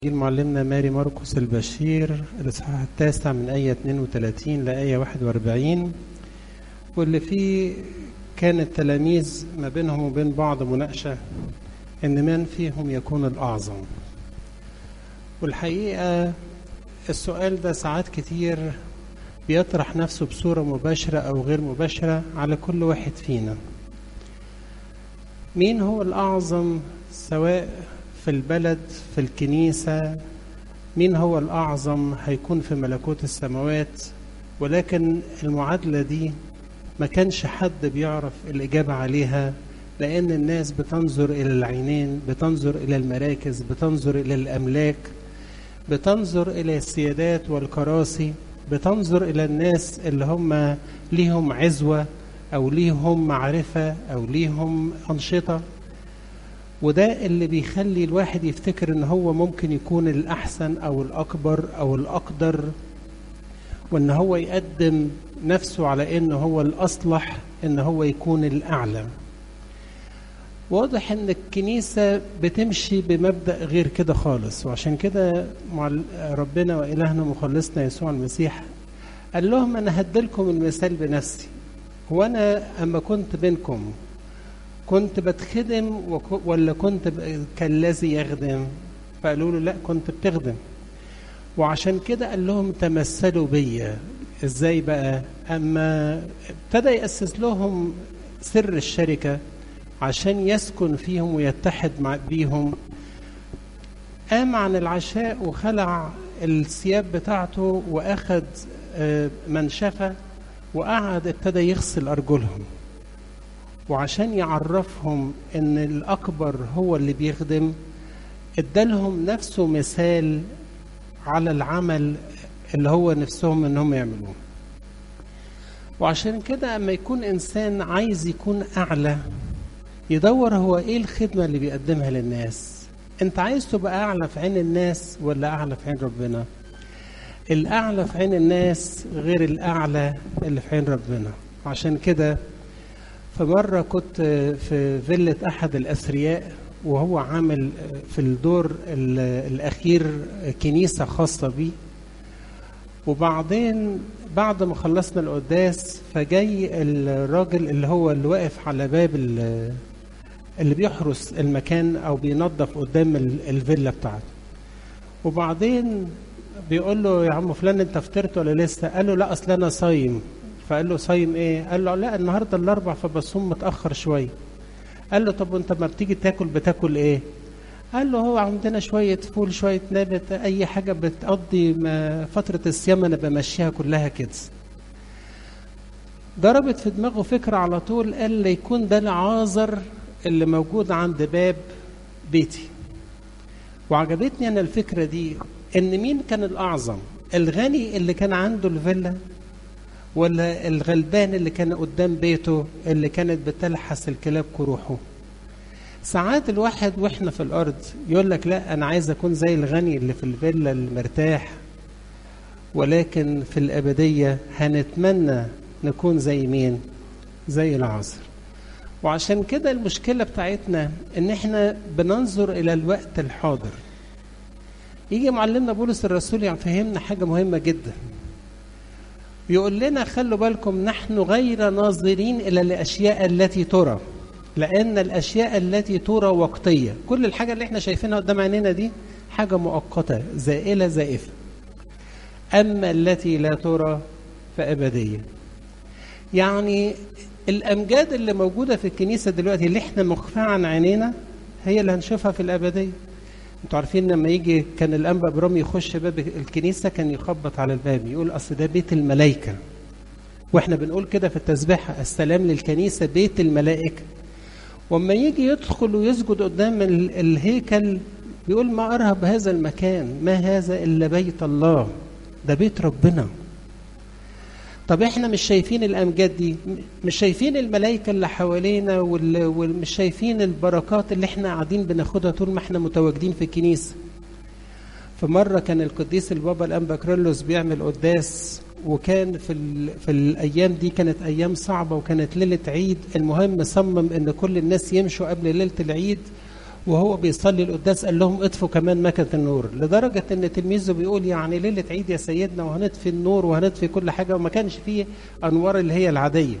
إنجيل معلمنا ماري مرقس البشير الإصحاح التاسع من آية 32 لآية 41 واللي فيه كان التلاميذ ما بينهم وبين بعض مناقشة إن من فيهم يكون الأعظم والحقيقة السؤال ده ساعات كتير بيطرح نفسه بصورة مباشرة أو غير مباشرة على كل واحد فينا مين هو الأعظم سواء في البلد في الكنيسة مين هو الأعظم هيكون في ملكوت السماوات ولكن المعادلة دي ما كانش حد بيعرف الإجابة عليها لأن الناس بتنظر إلى العينين بتنظر إلى المراكز بتنظر إلى الأملاك بتنظر إلى السيادات والكراسي بتنظر إلى الناس اللي هم ليهم عزوة أو ليهم معرفة أو ليهم أنشطة وده اللي بيخلي الواحد يفتكر ان هو ممكن يكون الاحسن او الاكبر او الاقدر وان هو يقدم نفسه على انه هو الاصلح ان هو يكون الاعلى واضح ان الكنيسة بتمشي بمبدأ غير كده خالص وعشان كده ربنا وإلهنا مخلصنا يسوع المسيح قال لهم أنا هدلكم المثال بنفسي وأنا أما كنت بينكم كنت بتخدم ولا كنت كالذي يخدم فقالوا له لا كنت بتخدم وعشان كده قال لهم تمثلوا بيا ازاي بقى اما ابتدى ياسس لهم سر الشركه عشان يسكن فيهم ويتحد مع بيهم قام عن العشاء وخلع الثياب بتاعته واخد منشفه وقعد ابتدى يغسل ارجلهم وعشان يعرفهم ان الاكبر هو اللي بيخدم ادالهم نفسه مثال على العمل اللي هو نفسهم انهم يعملوه وعشان كده اما يكون انسان عايز يكون اعلى يدور هو ايه الخدمه اللي بيقدمها للناس انت عايز تبقى اعلى في عين الناس ولا اعلى في عين ربنا الاعلى في عين الناس غير الاعلى اللي في عين ربنا عشان كده فمرة كنت في فيلة أحد الأثرياء وهو عامل في الدور الأخير كنيسة خاصة بيه وبعدين بعد ما خلصنا القداس فجاي الراجل اللي هو اللي واقف على باب اللي بيحرس المكان أو بينظف قدام الفيلا بتاعته وبعدين بيقول له يا عم فلان انت فطرت ولا لسه؟ قال له لا اصل انا صايم فقال له صايم ايه؟ قال له لا النهارده الاربع فبصوم متاخر شويه. قال له طب وانت ما بتيجي تاكل بتاكل ايه؟ قال له هو عندنا شويه فول شويه نبت اي حاجه بتقضي فتره الصيام انا بمشيها كلها كده. ضربت في دماغه فكره على طول قال لي يكون ده العازر اللي موجود عند باب بيتي. وعجبتني انا الفكره دي ان مين كان الاعظم؟ الغني اللي كان عنده الفيلا ولا الغلبان اللي كان قدام بيته اللي كانت بتلحس الكلاب كروحه ساعات الواحد واحنا في الارض يقول لك لا انا عايز اكون زي الغني اللي في الفيلا المرتاح ولكن في الابديه هنتمنى نكون زي مين زي العصر وعشان كده المشكله بتاعتنا ان احنا بننظر الى الوقت الحاضر يجي معلمنا بولس الرسول يفهمنا حاجه مهمه جدا يقول لنا خلوا بالكم نحن غير ناظرين الى الاشياء التي ترى لان الاشياء التي ترى وقتيه كل الحاجه اللي احنا شايفينها قدام عينينا دي حاجه مؤقته زائله زائفه اما التي لا ترى فابديه يعني الامجاد اللي موجوده في الكنيسه دلوقتي اللي احنا مخفاه عن عينينا هي اللي هنشوفها في الابديه انتوا عارفين لما يجي كان الانبا برام يخش باب الكنيسه كان يخبط على الباب يقول اصل ده بيت الملائكه واحنا بنقول كده في التسبيحه السلام للكنيسه بيت الملائكه واما يجي يدخل ويسجد قدام الهيكل بيقول ما ارهب هذا المكان ما هذا الا بيت الله ده بيت ربنا طب احنا مش شايفين الامجاد دي مش شايفين الملائكه اللي حوالينا ومش شايفين البركات اللي احنا قاعدين بناخدها طول ما احنا متواجدين في الكنيسه فمره كان القديس البابا الانبا كريلوس بيعمل قداس وكان في في الايام دي كانت ايام صعبه وكانت ليله عيد المهم صمم ان كل الناس يمشوا قبل ليله العيد وهو بيصلي القداس قال لهم اطفوا كمان مكنة النور لدرجة ان تلميذه بيقول يعني ليلة عيد يا سيدنا وهنطفي النور وهنطفي كل حاجة وما كانش فيه انوار اللي هي العادية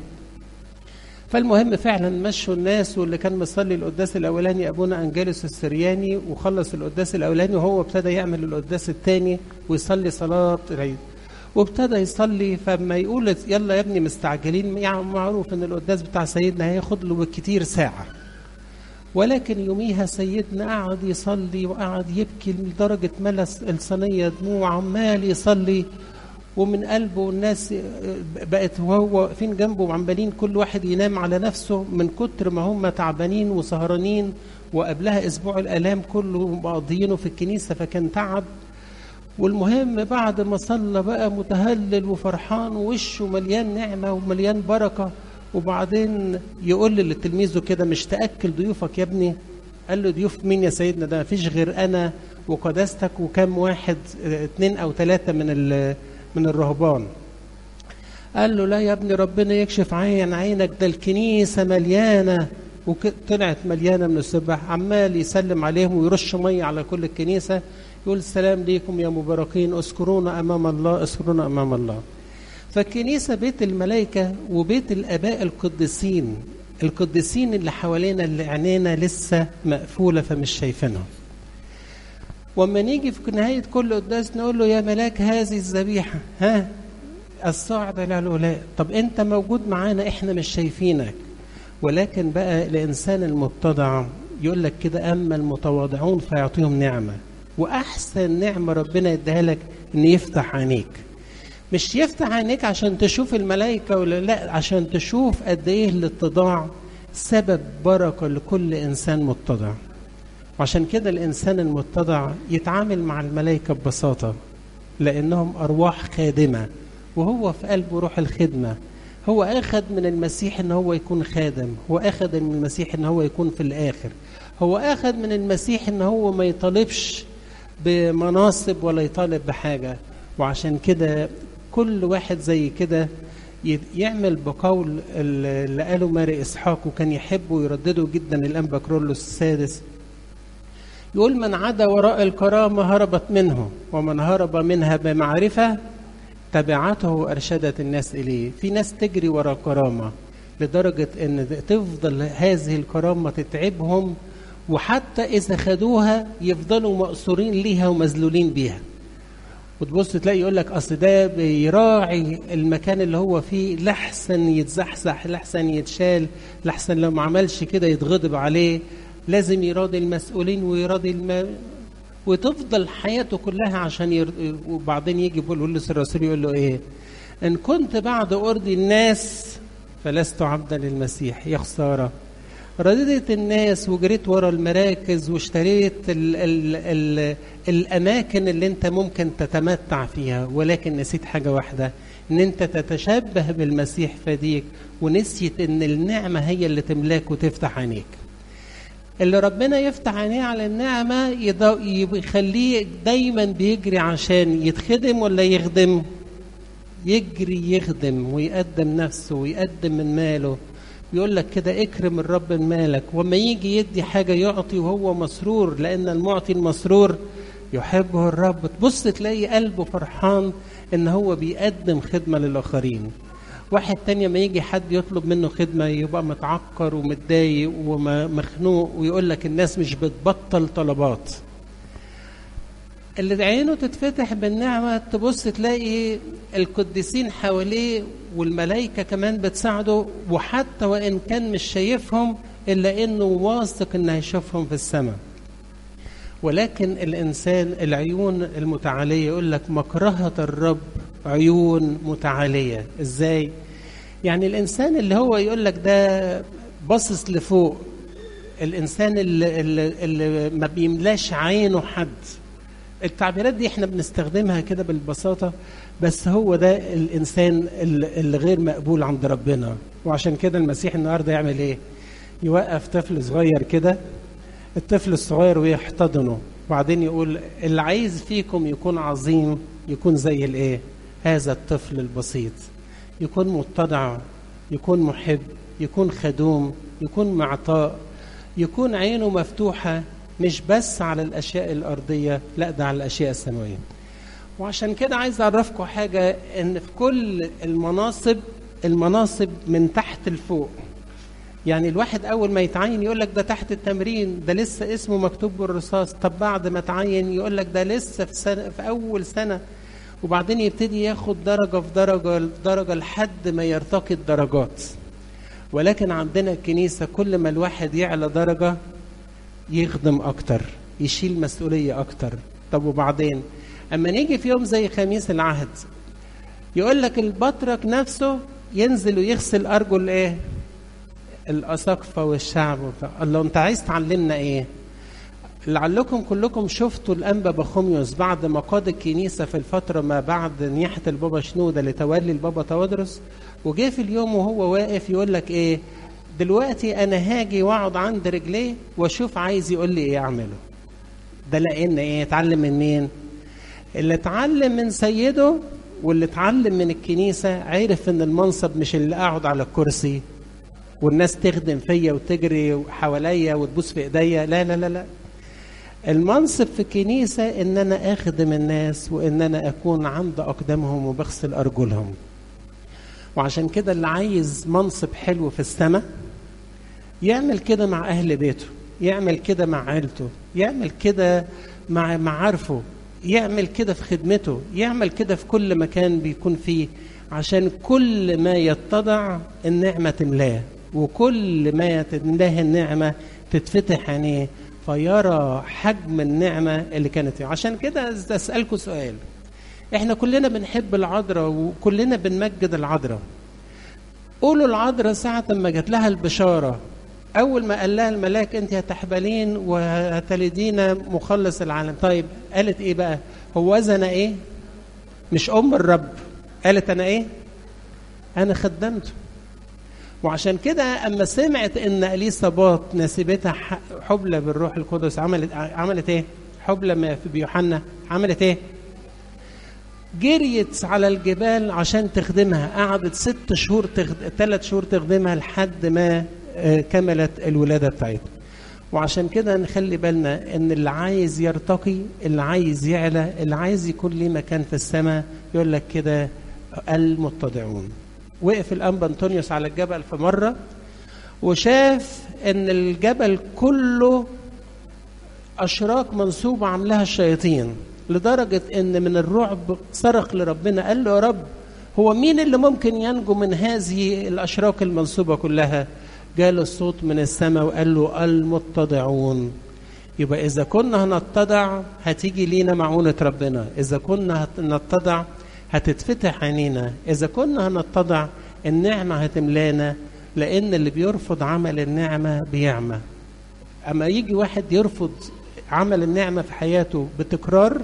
فالمهم فعلا مشوا الناس واللي كان مصلي القداس الاولاني ابونا انجلس السرياني وخلص القداس الاولاني وهو ابتدى يعمل القداس الثاني ويصلي صلاه العيد وابتدى يصلي فما يقول يلا يا ابني مستعجلين يعني معروف ان القداس بتاع سيدنا هياخد له بالكتير ساعه ولكن يوميها سيدنا قعد يصلي وقعد يبكي لدرجه ملا الصينيه دموع عمال يصلي ومن قلبه الناس بقت وهو واقفين جنبه وعمالين كل واحد ينام على نفسه من كتر ما هم تعبانين وسهرانين وقبلها اسبوع الالام كله مقضيينه في الكنيسه فكان تعب والمهم بعد ما صلى بقى متهلل وفرحان ووشه مليان نعمه ومليان بركه وبعدين يقول لتلميذه كده مش تاكل ضيوفك يا ابني قال له ضيوف مين يا سيدنا ده مفيش غير انا وقداستك وكم واحد اتنين او ثلاثه من من الرهبان قال له لا يا ابني ربنا يكشف عين عينك ده الكنيسة مليانة وطلعت مليانة من السباح عمال يسلم عليهم ويرش مية على كل الكنيسة يقول السلام ليكم يا مباركين اذكرونا أمام الله اذكرونا أمام الله فالكنيسة بيت الملائكة وبيت الآباء القديسين القديسين اللي حوالينا اللي عينينا لسه مقفولة فمش شايفينهم وما نيجي في نهاية كل قداس نقول له يا ملاك هذه الذبيحة ها الصاعد إلى العلاء طب أنت موجود معانا إحنا مش شايفينك ولكن بقى الإنسان المتضع يقول لك كده أما المتواضعون فيعطيهم نعمة وأحسن نعمة ربنا يديها لك إن يفتح عينيك مش يفتح عينيك عشان تشوف الملائكة ولا لا عشان تشوف قد إيه الاتضاع سبب بركة لكل إنسان متضع وعشان كده الإنسان المتضع يتعامل مع الملائكة ببساطة لأنهم أرواح خادمة وهو في قلبه روح الخدمة هو أخذ من المسيح إن هو يكون خادم هو أخذ من المسيح إن هو يكون في الآخر هو أخذ من المسيح إن هو ما يطالبش بمناصب ولا يطالب بحاجة وعشان كده كل واحد زي كده يعمل بقول اللي قاله ماري إسحاق وكان يحبه ويردده جدا الأنبا كرولوس السادس يقول من عدا وراء الكرامة هربت منه ومن هرب منها بمعرفة تبعته وأرشدت الناس إليه في ناس تجري وراء كرامة لدرجة أن تفضل هذه الكرامة تتعبهم وحتى إذا خدوها يفضلوا مقصورين ليها ومذلولين بيها وتبص تلاقي يقول لك اصل ده بيراعي المكان اللي هو فيه لحسن يتزحزح لحسن يتشال لحسن لو ما عملش كده يتغضب عليه لازم يراضي المسؤولين ويراضي الم... وتفضل حياته كلها عشان ير... وبعدين يجي يقول له الرسول يقول له ايه ان كنت بعد ارضي الناس فلست عبدا للمسيح يا خساره رضيت الناس وجريت ورا المراكز واشتريت ال ال ال الاماكن اللي انت ممكن تتمتع فيها ولكن نسيت حاجه واحده ان انت تتشبه بالمسيح فديك ونسيت ان النعمه هي اللي تملاك وتفتح عينيك اللي ربنا يفتح عينيه على النعمه يخليه دايما بيجري عشان يتخدم ولا يخدم يجري يخدم ويقدم نفسه ويقدم من ماله يقول لك كده اكرم الرب من مالك وما يجي يدي حاجة يعطي وهو مسرور لأن المعطي المسرور يحبه الرب تبص تلاقي قلبه فرحان إن هو بيقدم خدمة للآخرين واحد تاني ما يجي حد يطلب منه خدمة يبقى متعكر ومتضايق ومخنوق ويقول لك الناس مش بتبطل طلبات اللي عينه تتفتح بالنعمة تبص تلاقي القديسين حواليه والملائكة كمان بتساعده وحتى وإن كان مش شايفهم إلا إنه واثق إنه هيشوفهم في السماء ولكن الإنسان العيون المتعالية يقول لك مكرهة الرب عيون متعالية إزاي؟ يعني الإنسان اللي هو يقول لك ده باصص لفوق الإنسان اللي, اللي, اللي ما بيملاش عينه حد التعبيرات دي احنا بنستخدمها كده بالبساطه بس هو ده الانسان اللي غير مقبول عند ربنا وعشان كده المسيح النهارده يعمل ايه؟ يوقف طفل صغير كده الطفل الصغير ويحتضنه وبعدين يقول اللي عايز فيكم يكون عظيم يكون زي الايه؟ هذا الطفل البسيط يكون متضع يكون محب يكون خدوم يكون معطاء يكون عينه مفتوحه مش بس على الاشياء الارضيه لا ده على الاشياء السماويه وعشان كده عايز اعرفكم حاجه ان في كل المناصب المناصب من تحت لفوق يعني الواحد اول ما يتعين يقول لك ده تحت التمرين ده لسه اسمه مكتوب بالرصاص طب بعد ما تعين يقول لك ده لسه في سنة في اول سنه وبعدين يبتدي ياخد درجه في درجه في درجه لحد ما يرتقي الدرجات ولكن عندنا الكنيسه كل ما الواحد يعلى درجه يخدم اكتر يشيل مسؤوليه اكتر طب وبعدين اما نيجي في يوم زي خميس العهد يقول لك البطرك نفسه ينزل ويغسل ارجل ايه الاساقفه والشعب قال له انت عايز تعلمنا ايه لعلكم كلكم شفتوا الانبا بخوميوس بعد ما قاد الكنيسه في الفتره ما بعد نياحه البابا شنوده لتولي البابا تودرس وجه في اليوم وهو واقف يقول لك ايه دلوقتي انا هاجي واقعد عند رجليه واشوف عايز يقول لي ايه اعمله ده لان ايه اتعلم من مين اللي اتعلم من سيده واللي اتعلم من الكنيسه عرف ان المنصب مش اللي اقعد على الكرسي والناس تخدم فيا وتجري حواليا وتبوس في ايديا لا لا لا لا المنصب في الكنيسة إن أنا أخدم الناس وإن أنا أكون عند أقدامهم وبغسل أرجلهم وعشان كده اللي عايز منصب حلو في السماء يعمل كده مع أهل بيته يعمل كده مع عيلته يعمل كده مع معارفه يعمل كده في خدمته يعمل كده في كل مكان بيكون فيه عشان كل ما يتضع النعمة تملاه وكل ما تملاه النعمة تتفتح عينيه فيرى حجم النعمة اللي كانت فيه عشان كده أسألكم سؤال احنا كلنا بنحب العذراء وكلنا بنمجد العذراء قولوا العذراء ساعة ما جات لها البشارة أول ما قال لها الملاك أنت هتحبلين وهتلدين مخلص العالم طيب قالت إيه بقى هو أنا إيه مش أم الرب قالت أنا إيه أنا خدمته وعشان كده اما سمعت ان اليصابات نسبتها حبلى بالروح القدس عملت عملت ايه؟ حبلى في بيوحنا عملت ايه؟ جريت على الجبال عشان تخدمها قعدت ست شهور تخد... ثلاث شهور تخدمها لحد ما كملت الولاده بتاعتها وعشان كده نخلي بالنا ان اللي عايز يرتقي اللي عايز يعلى اللي عايز يكون ليه مكان في السماء يقول لك كده المتضعون وقف الانبا انطونيوس على الجبل في مره وشاف ان الجبل كله اشراك منصوبه عاملاها الشياطين لدرجه ان من الرعب صرخ لربنا قال له يا رب هو مين اللي ممكن ينجو من هذه الاشراك المنصوبه كلها جاله الصوت من السماء وقال له المتضعون يبقى اذا كنا هنتضع هتيجي لينا معونه ربنا اذا كنا هنتضع هتتفتح عينينا إذا كنا هنتضع النعمة هتملانا لأن اللي بيرفض عمل النعمة بيعمى أما يجي واحد يرفض عمل النعمة في حياته بتكرار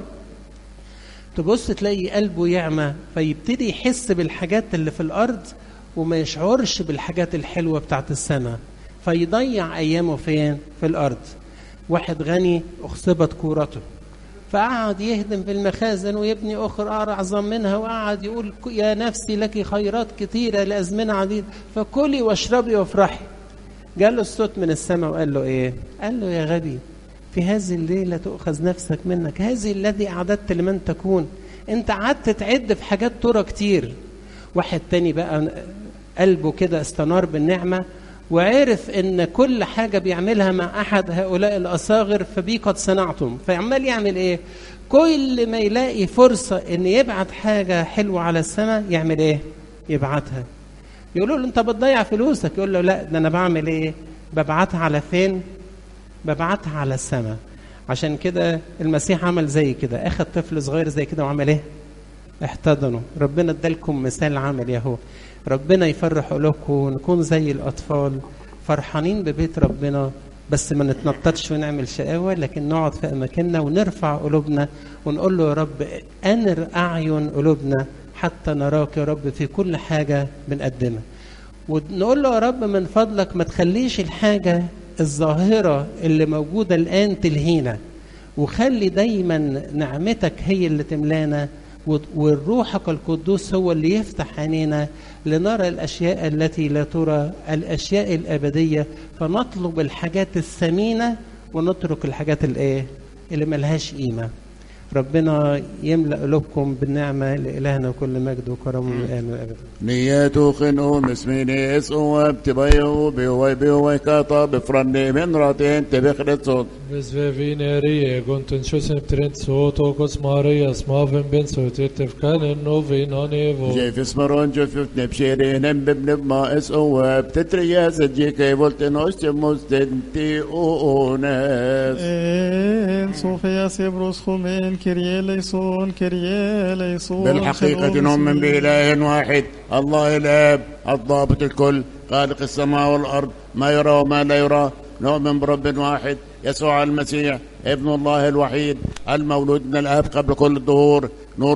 تبص تلاقي قلبه يعمى فيبتدي يحس بالحاجات اللي في الأرض وما يشعرش بالحاجات الحلوة بتاعت السماء فيضيع أيامه فين؟ في الأرض واحد غني أخصبت كورته فقعد يهدم في المخازن ويبني أخرى أعظم منها وقعد يقول يا نفسي لك خيرات كثيرة لأزمنة عديدة فكلي واشربي وافرحي قال له الصوت من السماء وقال له إيه قال له يا غبي في هذه الليلة تؤخذ نفسك منك هذه الذي أعددت لمن تكون أنت قعدت تعد في حاجات ترى كتير واحد تاني بقى قلبه كده استنار بالنعمة وعرف ان كل حاجة بيعملها مع احد هؤلاء الاصاغر فبي قد صنعتم فعمال يعمل ايه كل ما يلاقي فرصة ان يبعت حاجة حلوة على السماء يعمل ايه يبعتها يقولوا له انت بتضيع فلوسك يقول له لا ده انا بعمل ايه ببعتها على فين ببعتها على السماء عشان كده المسيح عمل زي كده اخذ طفل صغير زي كده وعمل ايه احتضنوا ربنا ادالكم مثال عمل ياهو ربنا يفرح قلوبكم ونكون زي الأطفال فرحانين ببيت ربنا بس ما نتنططش ونعمل شقاوة لكن نقعد في أماكننا ونرفع قلوبنا ونقول له يا رب أنر أعين قلوبنا حتى نراك يا رب في كل حاجة بنقدمها ونقول له يا رب من فضلك ما تخليش الحاجة الظاهرة اللي موجودة الآن تلهينا وخلي دايما نعمتك هي اللي تملانا والروحك القدوس هو اللي يفتح عينينا لنرى الاشياء التي لا ترى الاشياء الابديه فنطلب الحاجات الثمينه ونترك الحاجات الايه اللي ملهاش قيمه ربنا يملا قلوبكم بالنعمه لالهنا وكل مجد وكرم من الان والابد نيتو خنو مسميني اسقوا بتبيو بيوي بيوي كاطا بفرني من راتين تبخرت صوت Bezvevineri gonten schusen trent soto kos Maria smaven ben sotir tefkanen novin anevo. جيف اسمرون جفت نبشيرين ببنب ما اسقوا بتتريا سجيكي فولتنوش مستنتي اونس En Sofia Sebros Khomen Kyrie eleison Kyrie eleison بالحقيقة نؤمن بإله واحد الله الآب الضابط الكل خالق السماء والأرض ما يرى وما لا يرى نؤمن برب واحد يسوع المسيح ابن الله الوحيد المولود من الآب قبل كل الظهور نور